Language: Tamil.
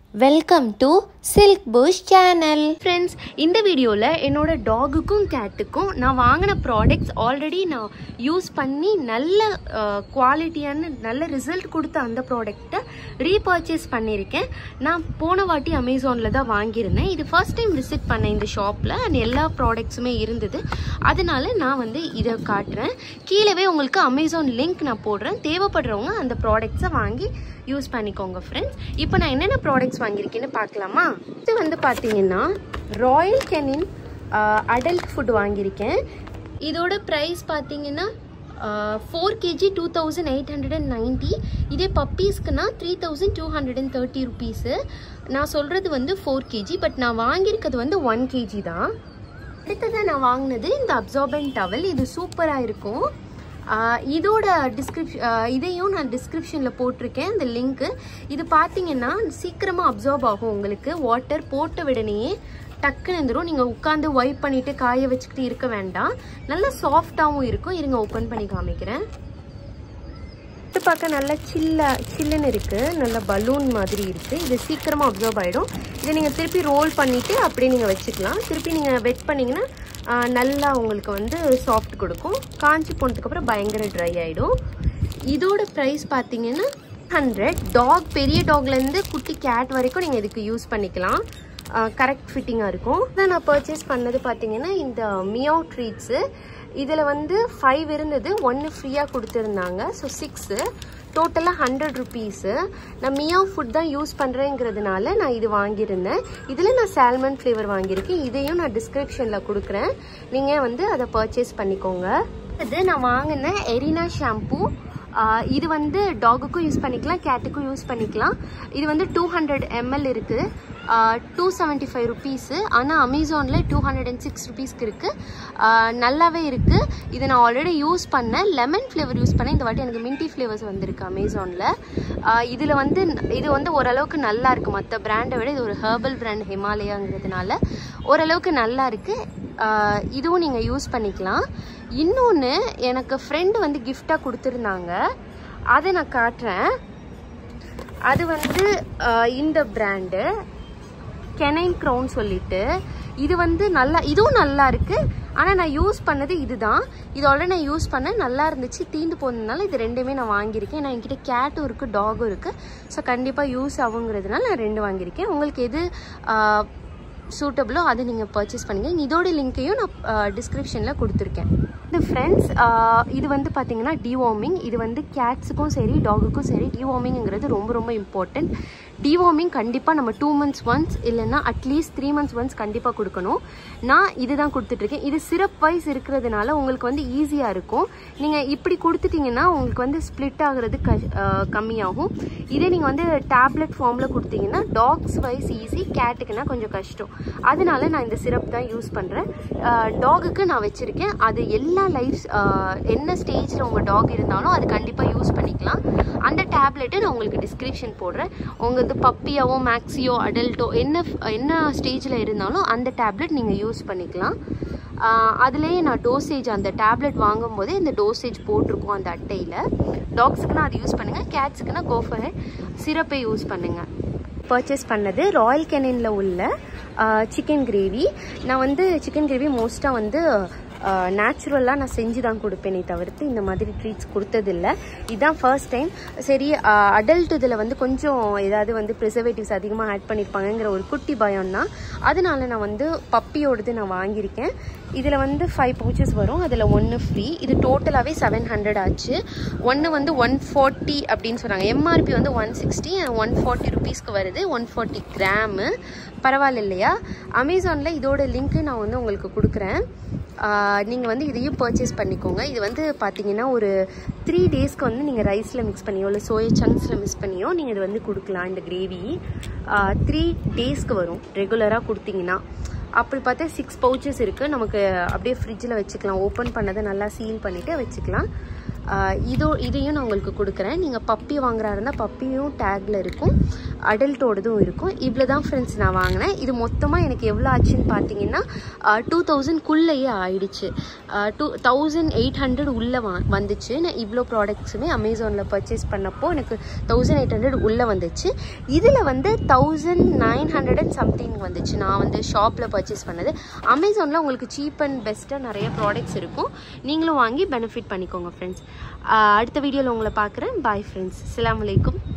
welcome to silk push channel friends இந்த வீடியோவில் என்னோட டாகுக்கும் கேட்டுக்கும் நான் வாங்கின ப்ராடக்ட்ஸ் ஆல்ரெடி நான் யூஸ் பண்ணி நல்ல குவாலிட்டியான நல்ல ரிசல்ட் கொடுத்த அந்த ப்ராடக்ட்டை ரீபர்ச்சேஸ் பண்ணியிருக்கேன் நான் போன வாட்டி அமேசானில் தான் வாங்கியிருந்தேன் இது ஃபர்ஸ்ட் டைம் விசிட் பண்ணேன் இந்த ஷாப்பில் அண்ட் எல்லா ப்ராடக்ட்ஸுமே இருந்தது அதனால நான் வந்து இதை காட்டுறேன் கீழவே உங்களுக்கு அமேசான் லிங்க் நான் போடுறேன் தேவைப்படுறவங்க அந்த ப்ராடக்ட்ஸை வாங்கி யூஸ் பண்ணிக்கோங்க ஃப்ரெண்ட்ஸ் இப்போ நான் என்னென்ன ப்ராடக்ட்ஸ் வாங்கியிருக்கேன்னு பார்க்கலாமா இது வந்து பார்த்தீங்கன்னா ராயல் கெனின் அடல்ட் ஃபுட் வாங்கியிருக்கேன் இதோட ப்ரைஸ் பார்த்தீங்கன்னா four kg two thousand eight hundred and ninety இதே பப்பீஸ்க்குனா three thousand two hundred and thirty rupees நான் சொல்கிறது வந்து ஃபோர் கேஜி பட் நான் வாங்கியிருக்கிறது வந்து ஒன் கேஜி தான் அடுத்ததாக நான் வாங்கினது இந்த அப்சார்பன்ட் டவல் இது சூப்பராக இருக்கும் ஆஹ் இதோட டிஸ்கிரிப்ஷன் இதையும் நான் டிஸ்கிரிப்ஷனில் போட்டிருக்கேன் இந்த லிங்க்கு இது பார்த்தீங்கன்னா சீக்கிரமாக அப்சார்ப் ஆகும் உங்களுக்கு வாட்டர் போட்ட உடனேயே டக்குன்னு இருந்துடும் நீங்கள் உட்காந்து ஒய்ப் பண்ணிவிட்டு காய வச்சுக்கிட்டு இருக்க வேண்டாம் நல்லா சாஃப்டாகவும் இருக்கும் இருங்க ஓப்பன் பண்ணி காமிக்கிறேன் இது பார்க்க நல்லா சில்ல சில்லுன்னு இருக்குது நல்ல பலூன் மாதிரி இருக்குது இது சீக்கிரமாக அப்சர்வ் ஆகிடும் இதை நீங்கள் திருப்பி ரோல் பண்ணிவிட்டு அப்படியே நீங்கள் வச்சுக்கலாம் திருப்பி நீங்கள் வெட் பண்ணிங்கன்னா நல்லா உங்களுக்கு வந்து சாஃப்ட் கொடுக்கும் காஞ்சி போனதுக்கப்புறம் பயங்கர ட்ரை ஆகிடும் இதோட ப்ரைஸ் பார்த்தீங்கன்னா ஹண்ட்ரட் டாக் பெரிய டாக்லேருந்து குட்டி கேட் வரைக்கும் நீங்கள் இதுக்கு யூஸ் பண்ணிக்கலாம் கரெக்ட் ஃபிட்டிங்காக இருக்கும் இதான் நான் பர்ச்சேஸ் பண்ணது பார்த்தீங்கன்னா இந்த மியாவ் ட்ரீட்ஸு இதில் வந்து ஃபைவ் இருந்தது ஒன்று ஃப்ரீயாக கொடுத்துருந்தாங்க ஸோ சிக்ஸு டோட்டலாக ஹண்ட்ரட் ருபீஸு நான் மியாவ் ஃபுட் தான் யூஸ் பண்ணுறேங்கிறதுனால நான் இது வாங்கியிருந்தேன் இதில் நான் சால்மன் ஃப்ளேவர் வாங்கியிருக்கேன் இதையும் நான் டிஸ்கிரிப்ஷனில் கொடுக்குறேன் நீங்கள் வந்து அதை பர்ச்சேஸ் பண்ணிக்கோங்க இது நான் வாங்கின எரினா ஷாம்பூ இது வந்து டாகுக்கும் யூஸ் பண்ணிக்கலாம் கேட்டுக்கும் யூஸ் பண்ணிக்கலாம் இது வந்து டூ ஹண்ட்ரட் எம்எல் இருக்குது டூ செவன்ட்டி ஃபைவ் ருபீஸு ஆனால் அமேசானில் டூ ஹண்ட்ரட் அண்ட் சிக்ஸ் ருபீஸ்க்கு இருக்குது நல்லாவே இருக்குது இதை நான் ஆல்ரெடி யூஸ் பண்ணேன் லெமன் ஃப்ளேவர் யூஸ் பண்ணேன் இந்த வாட்டி எனக்கு மின்டி ஃப்ளேவர்ஸ் வந்திருக்கு அமேசானில் இதில் வந்து இது வந்து ஓரளவுக்கு நல்லா இருக்குது மற்ற பிராண்டை விட இது ஒரு ஹேர்பல் பிராண்ட் ஹிமாலயாங்கிறதுனால ஓரளவுக்கு நல்லா இருக்குது இதுவும் நீங்கள் யூஸ் பண்ணிக்கலாம் இன்னொன்று எனக்கு ஃப்ரெண்டு வந்து கிஃப்டாக கொடுத்துருந்தாங்க அதை நான் காட்டுறேன் அது வந்து இந்த பிராண்டு கெனைன் க்ரௌன் சொல்லிட்டு இது வந்து நல்லா இதுவும் நல்லா இருக்கு ஆனால் நான் யூஸ் பண்ணது இதுதான் இதோட நான் யூஸ் பண்ண நல்லா இருந்துச்சு தீந்து போனதுனால இது ரெண்டுமே நான் வாங்கியிருக்கேன் நான் என்கிட்ட கேட்டும் இருக்குது டாகும் இருக்குது ஸோ கண்டிப்பாக யூஸ் ஆகுங்கிறதுனால நான் ரெண்டு வாங்கியிருக்கேன் உங்களுக்கு எது சூட்டபிளோ அதை நீங்கள் பர்ச்சேஸ் பண்ணுங்கள் இதோட லிங்க்கையும் நான் டிஸ்கிரிப்ஷனில் கொடுத்துருக்கேன் இந்த ஃப்ரெண்ட்ஸ் இது வந்து பார்த்தீங்கன்னா டிவார்மிங் இது வந்து கேட்ஸுக்கும் சரி டாகுக்கும் சரி டிவார்மிங்கிறது ரொம்ப ரொம்ப இம்பார்ட்டண்ட் டிவார்மிங் கண்டிப்பாக நம்ம டூ மந்த்ஸ் ஒன்ஸ் இல்லைன்னா அட்லீஸ்ட் த்ரீ மந்த்ஸ் ஒன்ஸ் கண்டிப்பாக கொடுக்கணும் நான் இது தான் கொடுத்துட்ருக்கேன் இது சிரப் வைஸ் இருக்கிறதுனால உங்களுக்கு வந்து ஈஸியாக இருக்கும் நீங்கள் இப்படி கொடுத்துட்டிங்கன்னா உங்களுக்கு வந்து ஸ்ப்ளிட் ஆகிறது க கம்மியாகும் இதே நீங்கள் வந்து டேப்லெட் ஃபார்மில் கொடுத்தீங்கன்னா டாக்ஸ் வைஸ் ஈஸி கேட்டுக்குன்னா கொஞ்சம் கஷ்டம் அதனால நான் இந்த சிரப் தான் யூஸ் பண்ணுறேன் டாகுக்கு நான் வச்சுருக்கேன் அது எல்லா லைஃப் என்ன ஸ்டேஜில் உங்கள் டாக் இருந்தாலும் அது கண்டிப்பாக யூஸ் பண்ணிக்கலாம் அந்த டேப்லெட்டை நான் உங்களுக்கு டிஸ்கிரிப்ஷன் போடுறேன் உங்கள் இது பப்பியாவோ மேக்ஸியோ அடல்ட்டோ என்ன என்ன ஸ்டேஜில் இருந்தாலும் அந்த டேப்லெட் நீங்கள் யூஸ் பண்ணிக்கலாம் அதுலேயே நான் டோசேஜ் அந்த டேப்லெட் வாங்கும் போதே இந்த டோசேஜ் போட்டிருக்கோம் அந்த அட்டையில் டாக்ஸுக்குன்னா அது யூஸ் பண்ணுங்கள் கேட்ஸுக்குன்னா கோஃபர் சிரப்பை யூஸ் பண்ணுங்கள் பர்ச்சேஸ் பண்ணது ராயல் கெனினில் உள்ள சிக்கன் கிரேவி நான் வந்து சிக்கன் கிரேவி மோஸ்ட்டாக வந்து நேச்சுரலாக நான் செஞ்சு தான் கொடுப்பேனே தவிர்த்து இந்த மாதிரி ட்ரீட்ஸ் கொடுத்ததில்ல இதுதான் ஃபர்ஸ்ட் டைம் சரி அடல்ட் இதில் வந்து கொஞ்சம் ஏதாவது வந்து ப்ரிசர்வேட்டிவ்ஸ் அதிகமாக ஆட் பண்ணியிருப்பாங்கங்கிற ஒரு குட்டி பயம் தான் அதனால நான் வந்து பப்பியோடது நான் வாங்கியிருக்கேன் இதில் வந்து ஃபைவ் பவுச்சஸ் வரும் அதில் ஒன்று ஃப்ரீ இது டோட்டலாகவே செவன் ஹண்ட்ரட் ஆச்சு ஒன்று வந்து ஒன் ஃபார்ட்டி அப்படின்னு சொன்னாங்க எம்ஆர்பி வந்து ஒன் சிக்ஸ்டி ஒன் ஃபார்ட்டி ருபீஸ்க்கு வருது ஒன் ஃபார்ட்டி கிராமு பரவாயில்ல இல்லையா அமேசானில் இதோட லிங்க்கு நான் வந்து உங்களுக்கு கொடுக்குறேன் நீங்கள் வந்து இதையும் பர்ச்சேஸ் பண்ணிக்கோங்க இது வந்து பார்த்தீங்கன்னா ஒரு த்ரீ டேஸ்க்கு வந்து நீங்கள் ரைஸில் மிக்ஸ் பண்ணியோ இல்லை சோயா சங்க்ஸில் மிக்ஸ் பண்ணியோ நீங்கள் இது வந்து கொடுக்கலாம் இந்த கிரேவி த்ரீ டேஸ்க்கு வரும் ரெகுலராக கொடுத்தீங்கன்னா அப்படி பார்த்தா சிக்ஸ் பவுச்சஸ் இருக்குது நமக்கு அப்படியே ஃப்ரிட்ஜில் வச்சுக்கலாம் ஓப்பன் பண்ணதை நல்லா சீல் பண்ணிவிட்டு வச்சுக்கலாம் இதோ இதையும் நான் உங்களுக்கு கொடுக்குறேன் நீங்கள் பப்பி வாங்குறா இருந்தால் பப்பியும் டேக்கில் இருக்கும் அடல்ட்டோடதும் இருக்கும் இவ்வளோ தான் ஃப்ரெண்ட்ஸ் நான் வாங்கினேன் இது மொத்தமாக எனக்கு எவ்வளோ ஆச்சுன்னு பார்த்தீங்கன்னா டூ தௌசண்ட்குள்ளேயே ஆயிடுச்சு டூ தௌசண்ட் எயிட் ஹண்ட்ரட் உள்ளே வா வந்துச்சு நான் இவ்வளோ ப்ராடக்ட்ஸுமே அமேசானில் பர்ச்சேஸ் பண்ணப்போ எனக்கு தௌசண்ட் எயிட் ஹண்ட்ரட் உள்ளே வந்துச்சு இதில் வந்து thousand nine hundred and something வந்துச்சு நான் வந்து ஷாப்பில் பர்ச்சேஸ் பண்ணது அமேசானில் உங்களுக்கு சீப் அண்ட் பெஸ்ட்டாக நிறைய ப்ராடக்ட்ஸ் இருக்கும் நீங்களும் வாங்கி பெனிஃபிட் பண்ணிக்கோங்க ஃப்ரெண்ட்ஸ் அடுத்த வீடியோவில் உங்களை பார்க்குறேன் பாய் ஃப்ரெண்ட்ஸ் அஸ்ஸலாமு அலைக்கும்